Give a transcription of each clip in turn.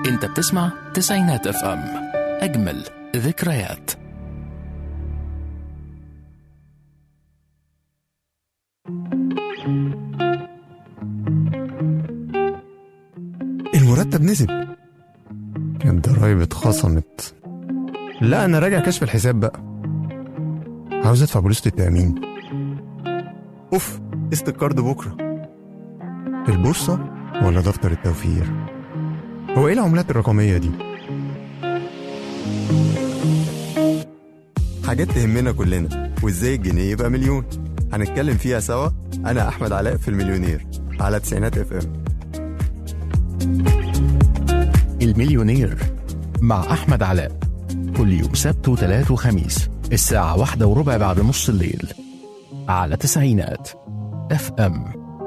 انت بتسمع تسعينات اف ام اجمل ذكريات المرتب نزل الضرايب اتخصمت لا انا راجع كشف الحساب بقى عاوز ادفع بوليسة التأمين اوف قسط الكارد بكرة البورصة ولا دفتر التوفير هو ايه العملات الرقمية دي حاجات تهمنا كلنا وازاي الجنيه يبقى مليون هنتكلم فيها سوا انا احمد علاء في المليونير على تسعينات اف ام المليونير مع احمد علاء كل يوم سبت وثلاث وخميس الساعة واحدة وربع بعد نص الليل على تسعينات اف ام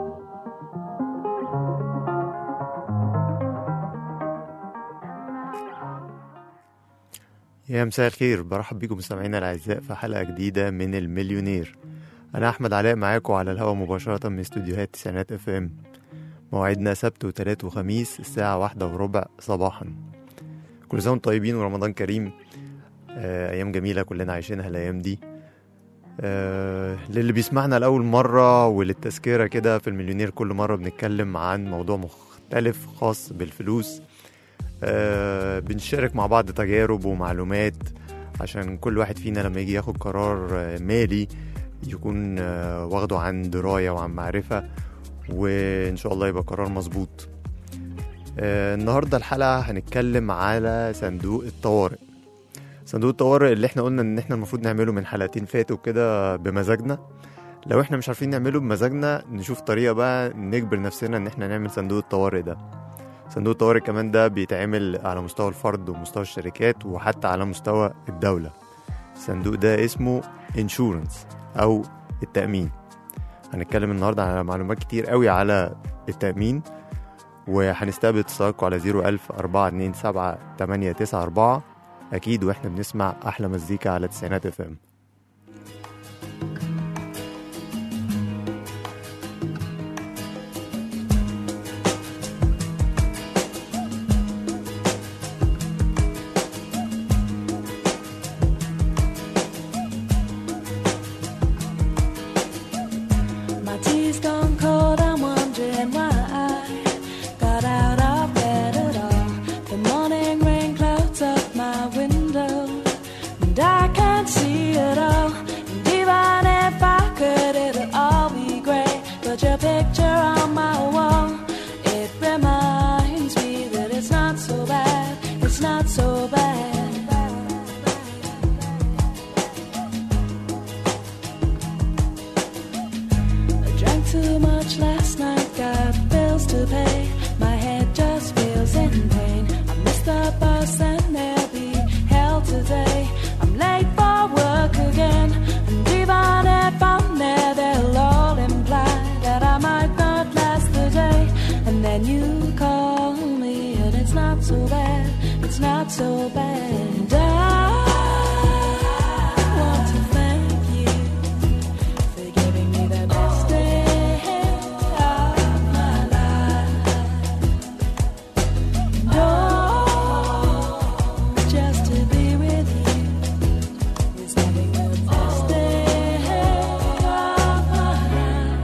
يا مساء الخير برحب بيكم مستمعينا الاعزاء في حلقه جديده من المليونير انا احمد علاء معاكم على الهواء مباشره من استوديوهات تسعينات اف ام موعدنا سبت وتلات وخميس الساعه واحدة وربع صباحا كل سنه وانتم طيبين ورمضان كريم آه، ايام جميله كلنا عايشينها الايام دي آه، للي بيسمعنا لاول مره وللتذكره كده في المليونير كل مره بنتكلم عن موضوع مختلف خاص بالفلوس آه، بنشارك مع بعض تجارب ومعلومات عشان كل واحد فينا لما يجي ياخد قرار آه، مالي يكون آه، واخده عن دراية وعن معرفة وإن شاء الله يبقى قرار مظبوط آه، النهاردة الحلقة هنتكلم على صندوق الطوارئ صندوق الطوارئ اللي احنا قلنا ان احنا المفروض نعمله من حلقتين فاتوا كده بمزاجنا لو احنا مش عارفين نعمله بمزاجنا نشوف طريقة بقى نجبر نفسنا ان احنا نعمل صندوق الطوارئ ده صندوق الطوارئ كمان ده بيتعمل على مستوى الفرد ومستوى الشركات وحتى على مستوى الدولة الصندوق ده اسمه انشورنس او التأمين هنتكلم النهاردة على معلومات كتير قوي على التأمين وهنستقبل اتصالاتكم على 01000 427 894 أكيد وإحنا بنسمع أحلى مزيكا على تسعينات اف ام My tea's gone cold, I'm wondering why I got out of bed at all. The morning rain clouds up my window, and I can't see it all. And even if I could, it'll all be great. But your picture on my wall, it reminds me that it's not so bad. It's not so bad. I drank too much last night, got bills to pay. My head just feels in pain. I missed the bus and there'll be hell today. I'm late for work again, and even if I'm there, they'll all imply that I might not last the day. And then you call me, and it's not so bad. It's not so bad. I want to thank you for giving me the best day of my life. Oh, just to be with you is having the best day of my life.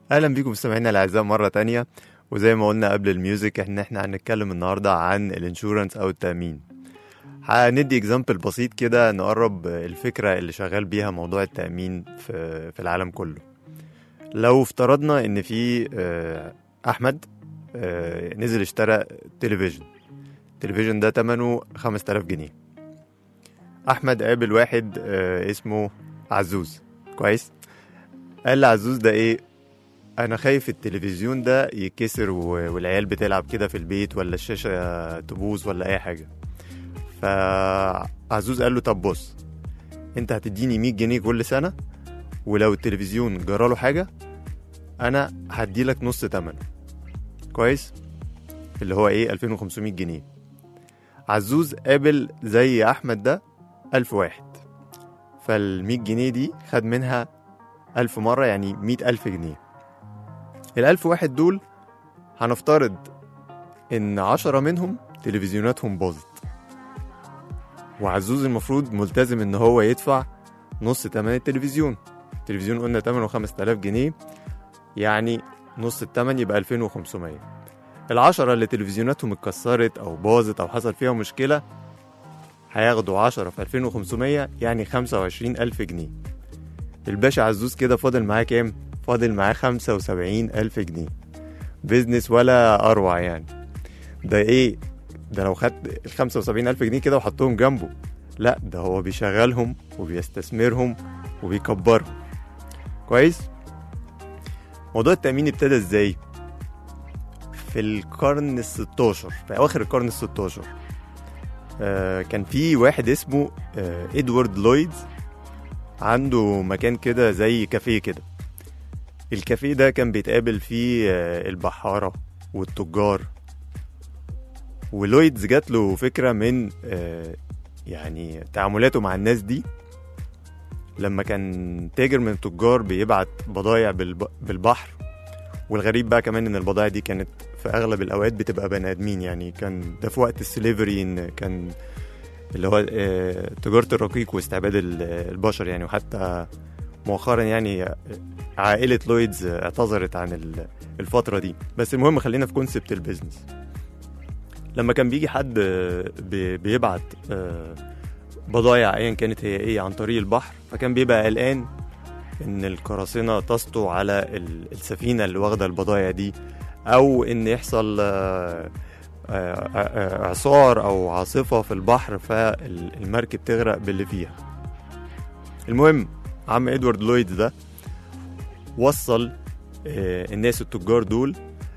اهلا بيكم مستمعينا الاعزاء مره تانية وزي ما قلنا قبل الميوزك ان احنا هنتكلم النهارده عن الانشورنس او التامين هندي اكزامبل بسيط كده نقرب الفكره اللي شغال بيها موضوع التامين في في العالم كله لو افترضنا ان في آه، احمد آه، نزل اشترى تلفزيون التلفزيون ده تمنه 5000 جنيه احمد قابل واحد آه، اسمه عزوز كويس قال لعزوز ده ايه انا خايف التلفزيون ده يتكسر و- والعيال بتلعب كده في البيت ولا الشاشه تبوظ ولا اي حاجه فعزوز قال له طب بص انت هتديني 100 جنيه كل سنه ولو التلفزيون جراله حاجه انا هديلك نص تمنه كويس اللي هو ايه 2500 جنيه عزوز قابل زي احمد ده 1000 واحد فال 100 جنيه دي خد منها 1000 مرة يعني 100 ألف جنيه الألف واحد دول هنفترض إن عشرة منهم تلفزيوناتهم باظت وعزوز المفروض ملتزم إن هو يدفع نص تمن التلفزيون التلفزيون قلنا تمنه 5000 جنيه يعني نص التمن يبقى 2500 العشرة اللي تلفزيوناتهم اتكسرت أو باظت أو حصل فيها مشكلة هياخدوا عشرة في 2500 يعني 25000 جنيه الباشا عزوز كده فاضل معاه كام؟ فاضل معاه 75000 جنيه بيزنس ولا أروع يعني ده إيه؟ ده لو خد ال 75000 جنيه كده وحطهم جنبه لا ده هو بيشغلهم وبيستثمرهم وبيكبرهم كويس؟ موضوع التأمين ابتدى ازاي؟ في القرن ال 16 في أواخر القرن ال 16 آه كان في واحد اسمه آه ادوارد لويدز عنده مكان كده زي كافيه كده الكافيه ده كان بيتقابل فيه آه، البحارة والتجار ولويدز جات له فكرة من آه، يعني تعاملاته مع الناس دي لما كان تاجر من التجار بيبعت بضايع بالب- بالبحر والغريب بقى كمان ان البضائع دي كانت في اغلب الاوقات بتبقى بني ادمين يعني كان ده في وقت السليفري ان كان اللي هو آه، تجارة الرقيق واستعباد ال- البشر يعني وحتى مؤخرا يعني عائلة لويدز اعتذرت عن ال- الفترة دي بس المهم خلينا في كونسبت البيزنس لما كان بيجي حد آه، بي- بيبعت آه، بضايع ايا كانت هي ايه عن طريق البحر فكان بيبقى قلقان ان القراصنة تسطو على ال- السفينة اللي واخدة البضايع دي او ان يحصل آه، آه، آه، اعصار او عاصفه في البحر فالمركب تغرق باللي فيها المهم عم ادوارد لويد ده وصل آه، الناس التجار دول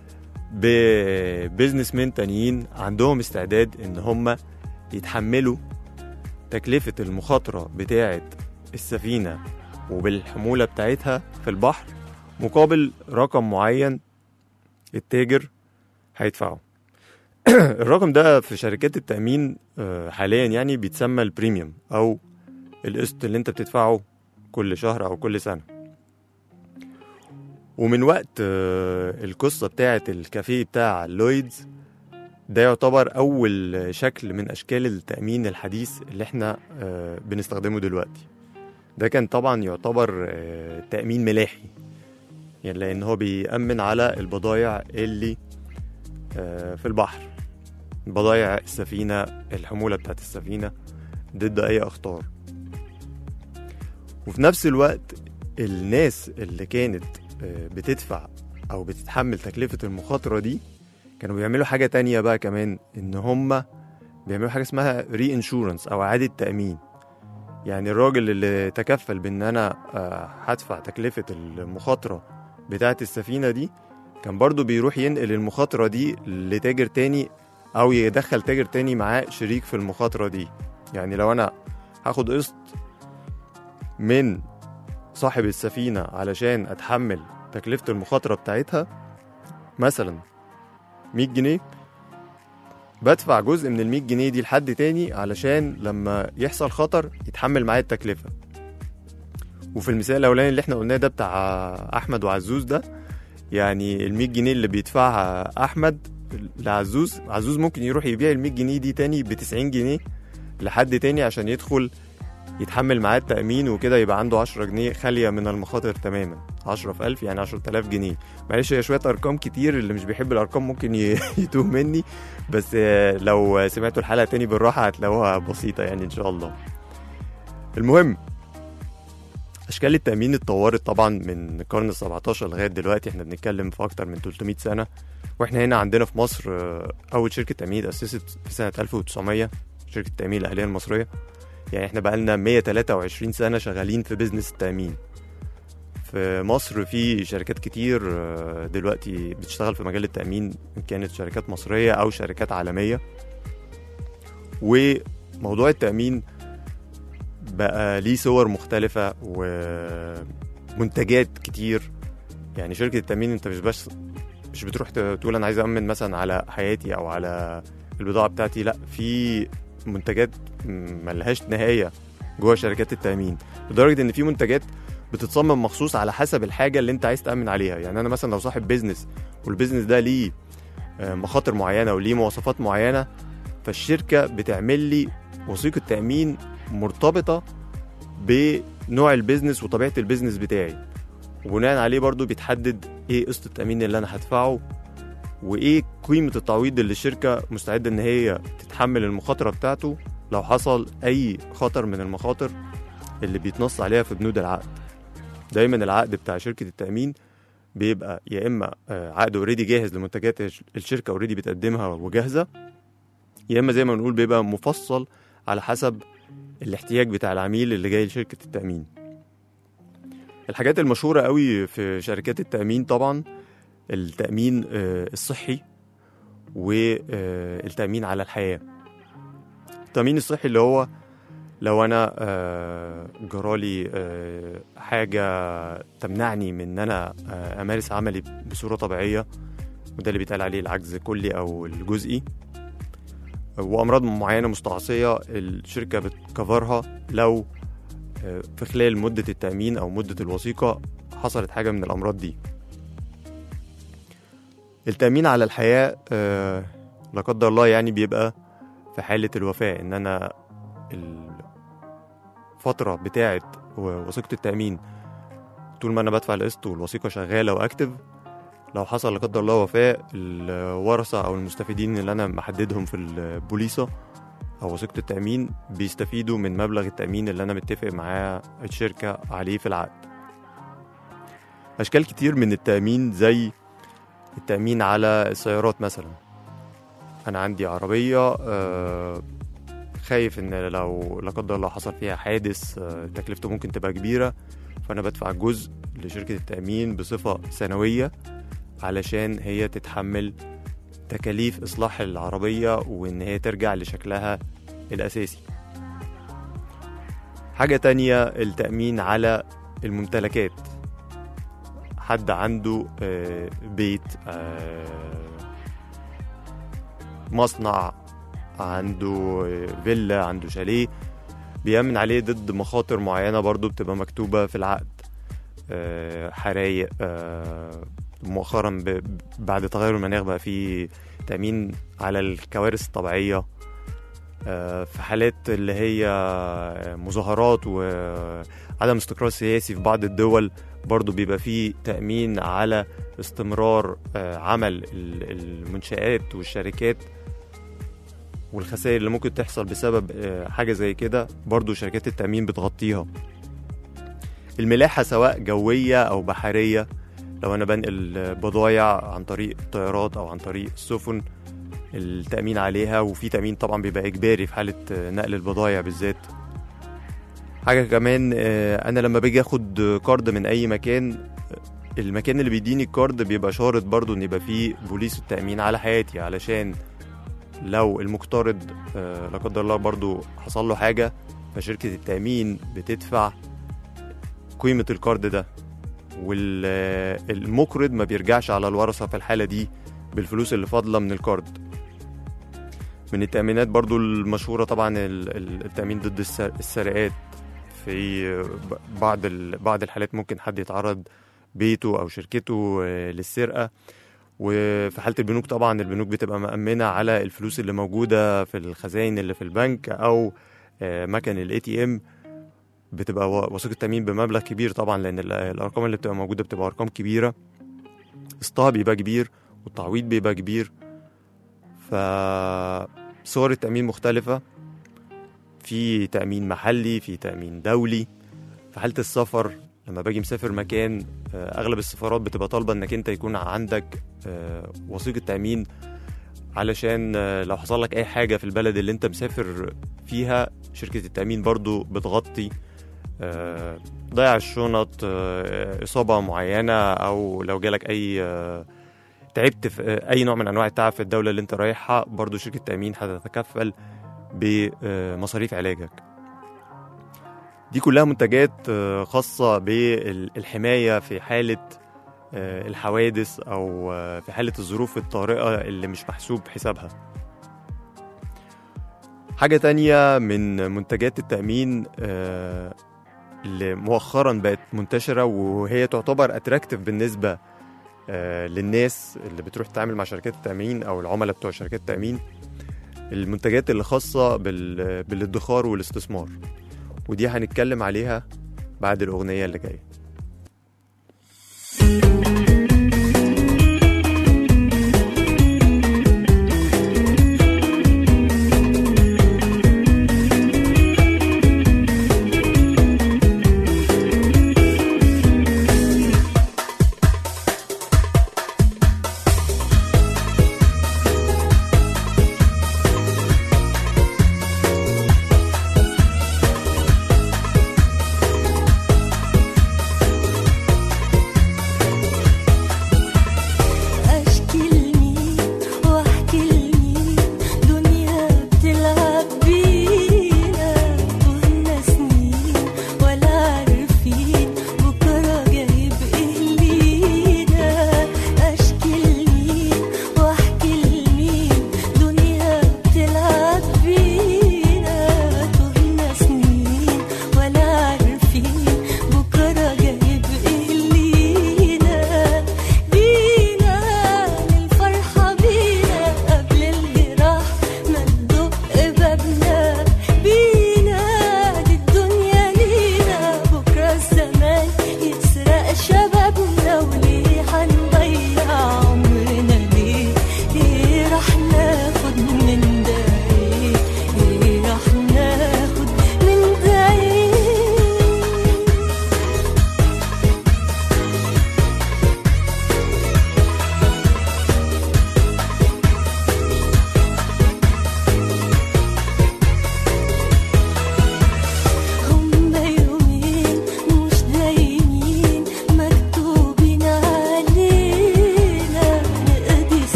ببزنس مان تانيين عندهم استعداد ان هم يتحملوا تكلفة المخاطرة بتاعة السفينة وبالحمولة بتاعتها في البحر مقابل رقم معين التاجر هيدفعه الرقم ده في شركات التأمين آه، حاليا يعني بيتسمى البريميوم أو القسط اللي أنت بتدفعه كل شهر أو كل سنة ومن وقت آه، القصة بتاعة الكافيه بتاع لويدز ده يعتبر أول شكل من أشكال التأمين الحديث اللي احنا آه، بنستخدمه دلوقتي ده كان طبعا يعتبر آه، تأمين ملاحي يعني لأن هو بيأمن على البضايع اللي آه، في البحر بضايع السفينة الحمولة بتاعت السفينة ضد أي أخطار وفي نفس الوقت الناس اللي كانت آه، بتدفع أو بتتحمل تكلفة المخاطرة دي كانوا بيعملوا حاجة تانية بقى كمان إن هما بيعملوا حاجة اسمها ري انشورنس أو إعادة تأمين يعني الراجل اللي تكفل بإن أنا آه، هدفع تكلفة المخاطرة بتاعت السفينة دي كان برضو بيروح ينقل المخاطرة دي لتاجر تاني أو يدخل تاجر تاني معاه شريك في المخاطرة دي يعني لو أنا هاخد قسط من صاحب السفينة علشان أتحمل تكلفة المخاطرة بتاعتها مثلا 100 جنيه بدفع جزء من ال 100 جنيه دي لحد تاني علشان لما يحصل خطر يتحمل معايا التكلفة وفي المثال الأولاني اللي احنا قلناه ده بتاع أحمد وعزوز ده يعني ال 100 جنيه اللي بيدفعها أحمد لعزوز عزوز ممكن يروح يبيع ال 100 جنيه دي تاني ب 90 جنيه لحد تاني عشان يدخل يتحمل معاه التأمين وكده يبقى عنده 10 جنيه خالية من المخاطر تماما 10 في 1000 يعني 10000 جنيه معلش هي شوية أرقام كتير اللي مش بيحب الأرقام ممكن ي- يتوه مني بس آه، لو سمعتوا الحلقة تاني بالراحة هتلاقوها بسيطة يعني إن شاء الله المهم أشكال التأمين اتطورت طبعا من القرن ال 17 لغاية دلوقتي احنا بنتكلم في أكتر من 300 سنة واحنا هنا عندنا في مصر آه، أول شركة تأمين اتأسست في سنة 1900 شركة التأمين الأهلية المصرية يعني احنا بقالنا 123 سنة شغالين في بيزنس التأمين في مصر في شركات كتير آه، دلوقتي بتشتغل في مجال التأمين إن كانت شركات مصرية أو شركات عالمية وموضوع التأمين بقى ليه صور مختلفة ومنتجات كتير يعني شركة التأمين انت مش بس مش بتروح تقول انا عايز أأمن مثلا على حياتي أو على البضاعة بتاعتي لا في منتجات ملهاش نهاية جوه شركات التأمين لدرجة إن في منتجات بتتصمم مخصوص على حسب الحاجة اللي أنت عايز تأمن عليها يعني أنا مثلا لو صاحب بيزنس والبيزنس ده ليه آه، مخاطر معينة وليه مواصفات معينة فالشركة بتعمل لي وثيقة تأمين مرتبطة بنوع البيزنس وطبيعة البيزنس بتاعي وبناء عليه برضو بيتحدد ايه قسط التأمين اللي انا هدفعه وايه قيمة التعويض اللي الشركة مستعدة ان هي تتحمل المخاطرة بتاعته لو حصل اي خطر من المخاطر اللي بيتنص عليها في بنود العقد دايما العقد بتاع شركة التأمين بيبقى يا اما آه، عقد اوريدي جاهز لمنتجات الش- الشركة اوريدي بتقدمها وجاهزة يا اما زي ما بنقول بيبقى مفصل على حسب الاحتياج بتاع العميل اللي جاي لشركة التأمين الحاجات المشهورة قوي في شركات التأمين طبعا التأمين آه، الصحي والتأمين على الحياة التأمين الصحي اللي هو لو أنا آه، جرالي آه، حاجة تمنعني من إن أنا آه، أمارس عملي بصورة طبيعية وده اللي بيتقال عليه العجز الكلي أو الجزئي وأمراض معينة مستعصية الشركة بتكفرها لو آه، في خلال مدة التأمين أو مدة الوثيقة حصلت حاجة من الأمراض دي التأمين على الحياة آه، لا قدر الله يعني بيبقى في حالة الوفاة إن أنا الفترة بتاعة وثيقة التأمين طول ما أنا بدفع القسط والوثيقة شغالة وأكتف لو حصل لا قدر الله وفاة الورثة أو المستفيدين اللي أنا محددهم في البوليصة أو وثيقة التأمين بيستفيدوا من مبلغ التأمين اللي أنا متفق معاه الشركة عليه في العقد أشكال كتير من التأمين زي التأمين على السيارات مثلا أنا عندي عربية آه، خايف إن لو لا قدر الله حصل فيها حادث آه، تكلفته ممكن تبقى كبيرة فأنا بدفع جزء لشركة التأمين بصفة سنوية علشان هي تتحمل تكاليف إصلاح العربية وإن هي ترجع لشكلها الأساسي حاجة تانية التأمين على الممتلكات حد عنده آه، بيت آه، مصنع عنده آه، فيلا عنده شاليه بيأمن عليه ضد مخاطر معينة برضو بتبقى مكتوبة في العقد آه، حرايق آه، مؤخرا ب- بعد تغير المناخ بقى في تأمين على الكوارث الطبيعية آه، في حالات اللي هي مظاهرات وعدم استقرار سياسي في بعض الدول برضو بيبقى فيه تأمين على استمرار آه، عمل ال- المنشآت والشركات والخسائر اللي ممكن تحصل بسبب آه، حاجة زي كده برضو شركات التأمين بتغطيها الملاحة سواء جوية أو بحرية لو أنا بنقل بضايع عن طريق الطيارات أو عن طريق السفن التأمين عليها وفي تأمين طبعا بيبقى إجباري في حالة آه، نقل البضايع بالذات حاجة كمان آه، أنا لما باجي أخد كارد من أي مكان آه، المكان اللي بيديني الكارد بيبقى شارط برضو إن يبقى فيه بوليس التأمين على حياتي علشان لو المقترض آه، لا قدر الله برضو حصل له حاجة فشركة التأمين بتدفع قيمة الكارد ده والمقرض ما بيرجعش على الورثة في الحالة دي بالفلوس اللي فاضلة من الكارد من التأمينات برضو المشهورة طبعا ال- ال- التأمين ضد السر- السرقات في ب- بعض ال- بعض الحالات ممكن حد يتعرض بيته أو شركته آه، للسرقة وفي حالة البنوك طبعا البنوك بتبقى مأمنة على الفلوس اللي موجودة في الخزائن اللي في البنك أو آه، مكن الاي تي ام بتبقى و- وثيقة تأمين بمبلغ كبير طبعا لأن ال- الأرقام اللي بتبقى موجودة بتبقى أرقام كبيرة قسطها بيبقى كبير والتعويض بيبقى كبير فصور التأمين مختلفة في تأمين محلي في تأمين دولي في حالة السفر لما باجي مسافر مكان آه، أغلب السفارات بتبقى طالبة إنك أنت يكون عندك آه، وثيقة تأمين علشان آه، لو حصل لك أي حاجة في البلد اللي أنت مسافر فيها شركة التأمين برضو بتغطي آه، ضياع الشنط آه، إصابة معينة أو لو جالك أي آه، تعبت في آه، أي نوع من أنواع التعب في الدولة اللي أنت رايحها برضو شركة التأمين هتتكفل بمصاريف علاجك دي كلها منتجات آه، خاصة بالحماية في حالة آه، الحوادث أو آه، في حالة الظروف الطارئة اللي مش محسوب حسابها حاجة تانية من منتجات التأمين آه، اللي مؤخرا بقت منتشرة وهي تعتبر اتراكتيف بالنسبة آه، للناس اللي بتروح تتعامل مع شركات التأمين أو العملاء بتوع شركات التأمين المنتجات اللي خاصة بال- بالادخار والاستثمار ودي هنتكلم عليها بعد الأغنية اللي جاية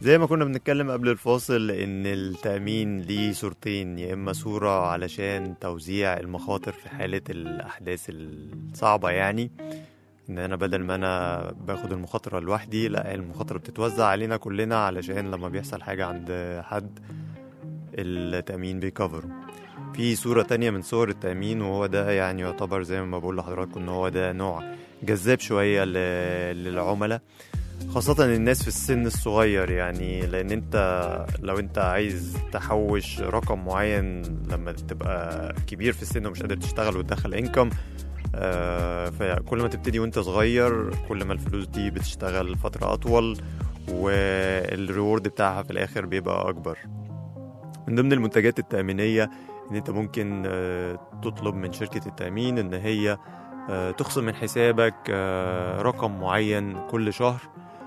زي ما كنا بنتكلم قبل الفاصل ان التأمين ليه صورتين يا اما صورة علشان توزيع المخاطر في حالة الاحداث الصعبة يعني ان انا بدل ما انا باخد المخاطرة لوحدي لا المخاطرة بتتوزع علينا كلنا علشان لما بيحصل حاجة عند حد التأمين بيكفره في صورة تانية من صور التأمين وهو ده يعني يعتبر زي ما بقول لحضراتكم ان هو ده نوع جذاب شوية ل- للعملاء خاصة الناس في السن الصغير يعني لأن أنت لو أنت عايز تحوش رقم معين لما تبقى كبير في السن ومش قادر تشتغل وتدخل انكم فكل ما تبتدي وانت صغير كل ما الفلوس دي بتشتغل فترة أطول والريورد بتاعها في الآخر بيبقى أكبر من ضمن المنتجات التأمينية إن أنت ممكن آه، تطلب من شركة التأمين إن هي آه، تخصم من حسابك آه، رقم معين كل شهر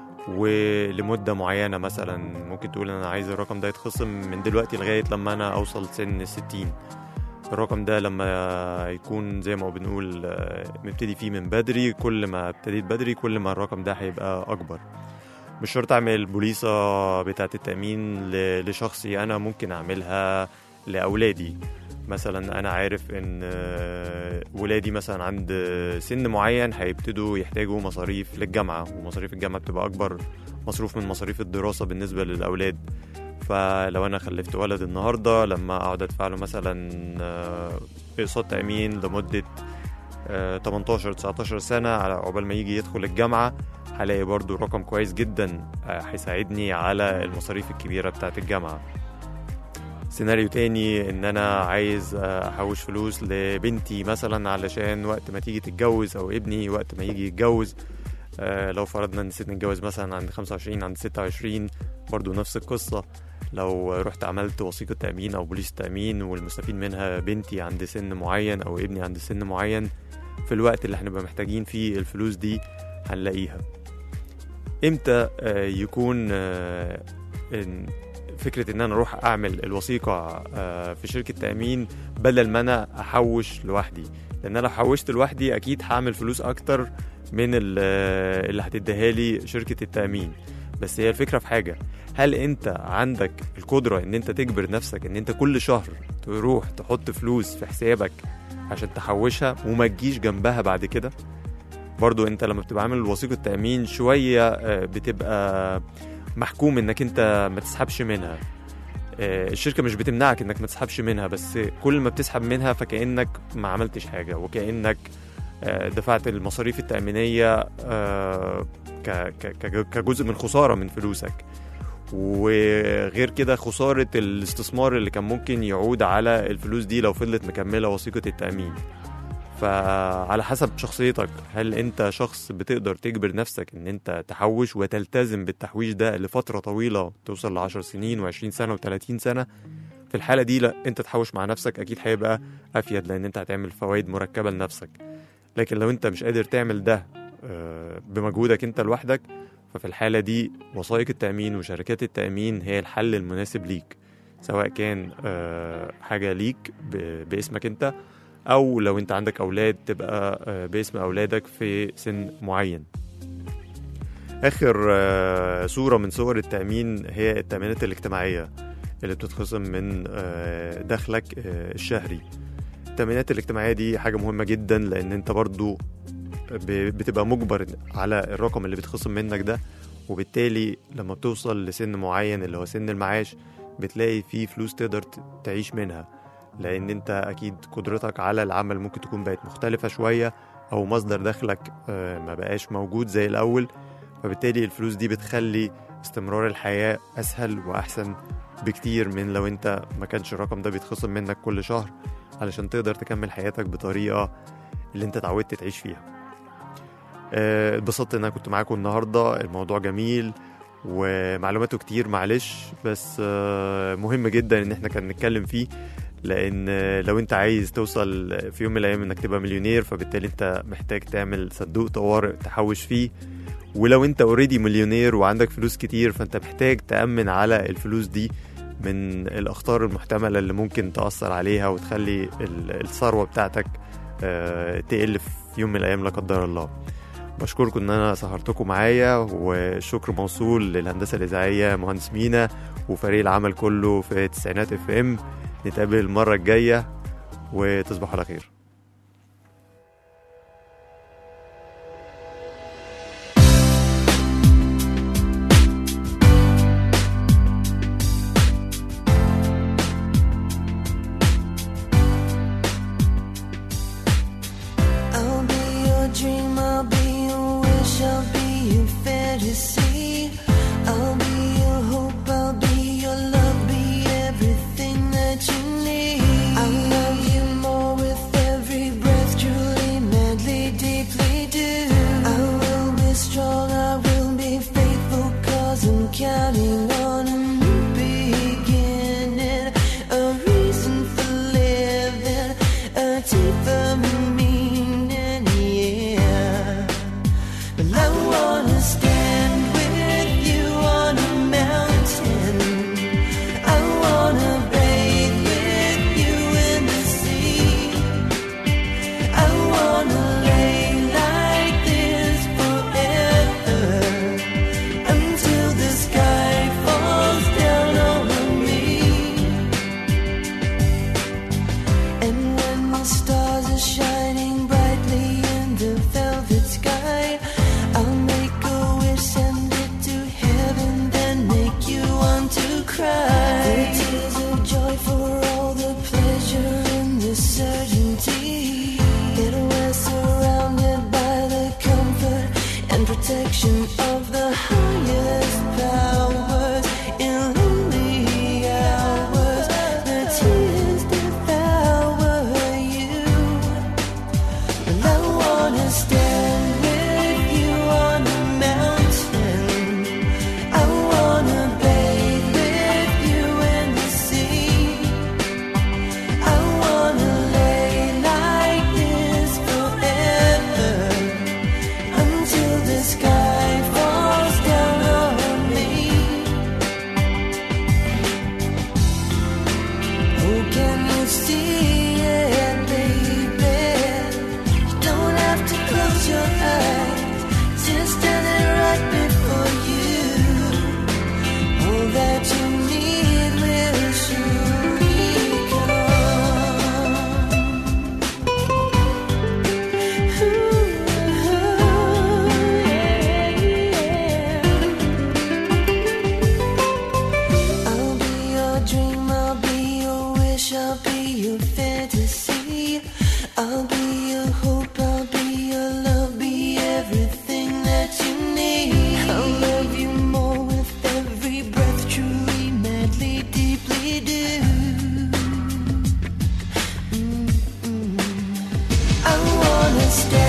ولمدة معينة مثلا ممكن تقول أنا عايز الرقم ده يتخصم من دلوقتي لغاية لما أنا أوصل سن الستين الرقم ده لما يكون زي ما بنقول آه، مبتدي فيه من بدري كل ما ابتديت بدري كل ما الرقم ده هيبقى أكبر مش شرط أعمل بوليصة بتاعة التأمين ل- لشخصي أنا ممكن أعملها لأولادي مثلا أنا عارف إن آه، ولادي مثلا عند سن معين هيبتدوا يحتاجوا مصاريف للجامعة ومصاريف الجامعة بتبقى أكبر مصروف من مصاريف الدراسة بالنسبة للأولاد فلو أنا خلفت ولد النهاردة لما أقعد أدفع له مثلا آه، أقساط تأمين لمدة آه، 18 19 سنة على عقبال ما يجي يدخل الجامعة هلاقي برضو رقم كويس جدا آه، هيساعدني على المصاريف الكبيرة بتاعت الجامعة سيناريو تاني ان انا عايز آه، احوش فلوس لبنتي مثلا علشان وقت ما تيجي تتجوز او ابني وقت ما يجي يتجوز آه، لو فرضنا نسيت نتجوز مثلا عند 25 عند 26 برضو نفس القصة لو رحت عملت وثيقة تأمين أو بوليس تأمين والمستفيد منها بنتي عند سن معين أو ابني عند سن معين في الوقت اللي هنبقى محتاجين فيه الفلوس دي هنلاقيها امتى آه، يكون آه، إن فكرة ان انا اروح اعمل الوثيقة آه، في شركة تأمين بدل ما انا احوش لوحدي لان انا لو حوشت لوحدي اكيد هعمل فلوس اكتر من ال- اللي هتديها لي شركة التأمين بس هي الفكرة في حاجة هل انت عندك القدرة ان انت تجبر نفسك ان انت كل شهر تروح تحط فلوس في حسابك عشان تحوشها وما تجيش جنبها بعد كده برضو انت لما بتبقى عامل وثيقة تأمين شوية آه، بتبقى محكوم انك انت ما تسحبش منها آه، الشركة مش بتمنعك انك ما تسحبش منها بس كل ما بتسحب منها فكأنك ما عملتش حاجة وكأنك آه، دفعت المصاريف التأمينية آه، ك- ك- ك- كجزء من خسارة من فلوسك وغير كده خسارة الاستثمار اللي كان ممكن يعود على الفلوس دي لو فضلت مكملة وثيقة التأمين فعلى حسب شخصيتك هل انت شخص بتقدر تجبر نفسك ان انت تحوش وتلتزم بالتحويش ده لفترة طويلة توصل لعشر سنين و20 سنة و30 سنة في الحالة دي لا انت تحوش مع نفسك اكيد هيبقى افيد لان انت هتعمل فوائد مركبة لنفسك لكن لو انت مش قادر تعمل ده آه، بمجهودك انت لوحدك ففي الحالة دي وثائق التأمين وشركات التأمين هي الحل المناسب ليك سواء كان آه، حاجة ليك ب- باسمك انت او لو انت عندك اولاد تبقى آه، باسم اولادك في سن معين اخر آه، صورة من صور التأمين هي التأمينات الاجتماعية اللي بتتخصم من آه، دخلك آه، الشهري التأمينات الاجتماعية دي حاجة مهمة جدا لأن أنت برضو ب- بتبقى مجبر على الرقم اللي بيتخصم منك ده وبالتالي لما بتوصل لسن معين اللي هو سن المعاش بتلاقي فيه فلوس تقدر ت- تعيش منها لأن أنت أكيد قدرتك على العمل ممكن تكون بقت مختلفة شوية أو مصدر دخلك آه، ما بقاش موجود زي الأول فبالتالي الفلوس دي بتخلي استمرار الحياة أسهل وأحسن بكتير من لو أنت ما كانش الرقم ده بيتخصم منك كل شهر علشان تقدر تكمل حياتك بطريقة اللي أنت اتعودت تعيش فيها آه، اتبسطت ان انا كنت معاكم النهارده الموضوع جميل ومعلوماته كتير معلش بس آه، مهم جدا ان احنا كان نتكلم فيه لان آه، لو انت عايز توصل في يوم من الايام انك تبقى مليونير فبالتالي انت محتاج تعمل صندوق طوارئ تحوش فيه ولو انت اوريدي مليونير وعندك فلوس كتير فانت محتاج تأمن على الفلوس دي من الاخطار المحتملة اللي ممكن تأثر عليها وتخلي ال- الثروة بتاعتك آه، تقل في يوم من الايام لا قدر الله بشكركم ان انا سهرتكم معايا والشكر موصول للهندسه الاذاعيه مهندس مينا وفريق العمل كله في تسعينات اف ام نتقابل المره الجايه وتصبحوا على خير I'll be your dream, I'll be your wish, I'll be your fantasy. I'll be your hope, I'll be your love, be everything that you need. I'll love you more with every breath, truly, madly, deeply do. I will be strong, I will be faithful, cause I'm counting on a new beginning, a reason for living, a deeper meaning, yeah. Well, I wanna stand with you on a mountain. I wanna bathe with you in the sea. I wanna lay like this forever until the sky falls down over me. And when the stars are shining brightly in the velvet sky, I'll make a wish, send it to heaven, then make you want to cry. The tears of joy for all the pleasure and the certainty that we're surrounded by the comfort and protection of the highest powers in lonely hours. The tears devour you. And I wanna stand with you on a mountain. I wanna bathe with you in the sea. I wanna lay like this forever until the sky falls down on me. Oh, can you see it, baby? You don't have to close your eyes, just standing right before you. All that you need will surely come. Ooh, yeah. I'll be your dream, I'll be your wish, I'll be your fantasy. I'll be your hope, I'll be your love, be everything that you need. I'll love you more with every breath, truly, madly, deeply do. Mm-mm. I wanna stay.